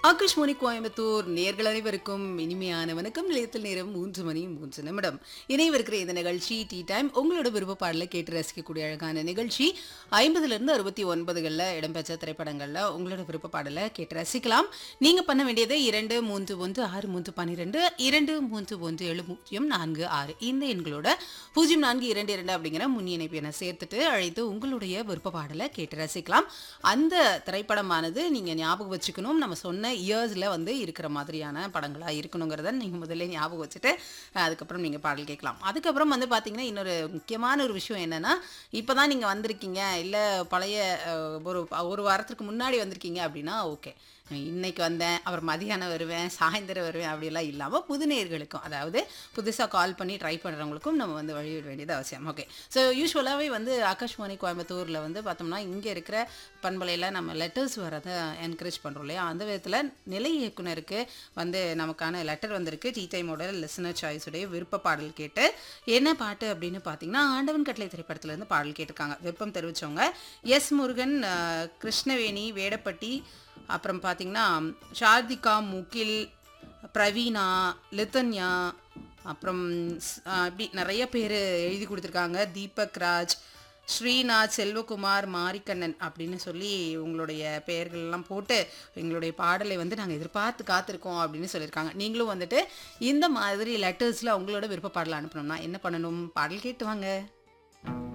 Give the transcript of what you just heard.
ஆகாஷ்வாணி கோயம்புத்தூர் நேர்கள் அனைவருக்கும் இனிமையான வணக்கம் நிலையத்தில் நேரம் மூன்று மணி மூன்று நிமிடம் இணைவிருக்கிற இந்த நிகழ்ச்சி டீ டைம் உங்களோட விருப்ப பாடலை கேட்டு ரசிக்கக்கூடிய அழகான நிகழ்ச்சி ஐம்பதுல இருந்து அறுபத்தி ஒன்பதுகளில் இடம்பெற்ற திரைப்படங்கள்ல உங்களோட விருப்ப பாடலை கேட்டு ரசிக்கலாம் நீங்க பண்ண வேண்டியது இரண்டு மூன்று ஒன்று ஆறு மூன்று பன்னிரெண்டு இரண்டு மூன்று ஒன்று ஏழு பூஜ்ஜியம் நான்கு ஆறு இந்த எண்களோட பூஜ்ஜியம் நான்கு இரண்டு இரண்டு அப்படிங்கிற முன் இணைப்பு என சேர்த்துட்டு அழைத்து உங்களுடைய விருப்ப பாடலை கேட்டு ரசிக்கலாம் அந்த திரைப்படமானது நீங்க ஞாபகம் வச்சுக்கணும் நம்ம சொன்ன இயர்ஸ்ல வந்து இருக்கிற மாதிரியான படங்களா இருக்கணுங்கிறத நீங்க முதல்ல ஞாபகம் வச்சுட்டு அஹ், அதுக்கப்புறம் நீங்க பாடல் கேட்கலாம் அதுக்கப்புறம் வந்து பாத்தீங்கன்னா இன்னொரு முக்கியமான ஒரு விஷயம் என்னன்னா இப்பதான் நீங்க வந்திருக்கீங்க இல்ல பழைய அஹ், ஒரு ஒரு வாரத்துக்கு முன்னாடி வந்திருக்கீங்க அப்படின்னா ஓகே இன்னைக்கு வந்தேன் அப்புறம் மதியானம் வருவேன் சாயந்தரம் வருவேன் அப்படியெல்லாம் இல்லாமல் புது நேயர்களுக்கும் அதாவது புதுசாக கால் பண்ணி ட்ரை பண்ணுறவங்களுக்கும் நம்ம வந்து வழிவிட வேண்டியது அவசியம் ஓகே ஸோ யூஸ்வலாகவே வந்து ஆகாஷ்வாணி கோயம்புத்தூரில் வந்து பார்த்தோம்னா இங்கே இருக்கிற பண்பலையில் நம்ம லெட்டர்ஸ் வரதை என்கரேஜ் பண்ணுறோம் இல்லையா அந்த விதத்தில் நிலை இயக்குனருக்கு வந்து நமக்கான லெட்டர் வந்திருக்கு டீ டைமோட லிசனர் சாய்ஸுடைய விருப்ப பாடல் கேட்டு என்ன பாட்டு அப்படின்னு பார்த்தீங்கன்னா ஆண்டவன் கட்டளை திரைப்படத்துலேருந்து பாடல் கேட்டிருக்காங்க விருப்பம் தெரிவித்தவங்க எஸ் முருகன் அஹ், கிருஷ்ணவேணி வேடப்பட்டி அப்புறம் பார்த்தீங்கன்னா ஷார்திகா முகில் பிரவீனா லித்தன்யா அப்புறம் ஸ்- ஆ, இப்படி நிறைய பேர் எழுதி கொடுத்துருக்காங்க தீபக் ராஜ் ஸ்ரீநாத் செல்வகுமார் மாரிக்கண்ணன் அப்படின்னு சொல்லி உங்களுடைய பெயர்கள் எல்லாம் போட்டு எங்களுடைய பாடலை வந்து நாங்கள் எதிர்பார்த்து காத்திருக்கோம் அப்படின்னு சொல்லியிருக்காங்க நீங்களும் வந்துட்டு இந்த மாதிரி லெட்டர்ஸில் உங்களோட விருப்ப பாடலை அனுப்பணும்னா என்ன பண்ணணும் பாடல் கேட்டு வாங்க